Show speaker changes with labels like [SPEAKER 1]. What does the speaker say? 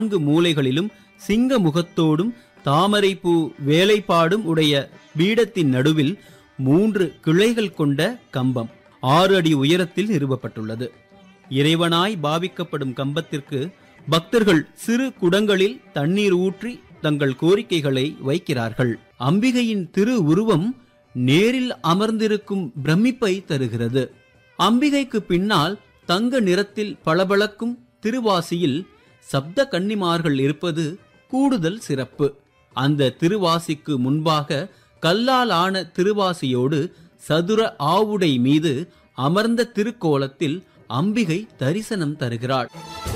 [SPEAKER 1] நான்கு மூலைகளிலும் சிங்க முகத்தோடும் தாமரைப்பூ வேலைப்பாடும் உடைய பீடத்தின் நடுவில் மூன்று கிளைகள் கொண்ட கம்பம் ஆறு அடி உயரத்தில் நிறுவப்பட்டுள்ளது இறைவனாய் பாவிக்கப்படும் கம்பத்திற்கு பக்தர்கள் சிறு குடங்களில் தண்ணீர் ஊற்றி தங்கள் கோரிக்கைகளை வைக்கிறார்கள் அம்பிகையின் திரு உருவம் நேரில் அமர்ந்திருக்கும் பிரமிப்பை தருகிறது அம்பிகைக்கு பின்னால் தங்க நிறத்தில் பளபளக்கும் திருவாசியில் சப்த கன்னிமார்கள் இருப்பது கூடுதல் சிறப்பு அந்த திருவாசிக்கு முன்பாக கல்லால் ஆன திருவாசியோடு சதுர ஆவுடை மீது அமர்ந்த திருக்கோலத்தில் அம்பிகை தரிசனம் தருகிறாள்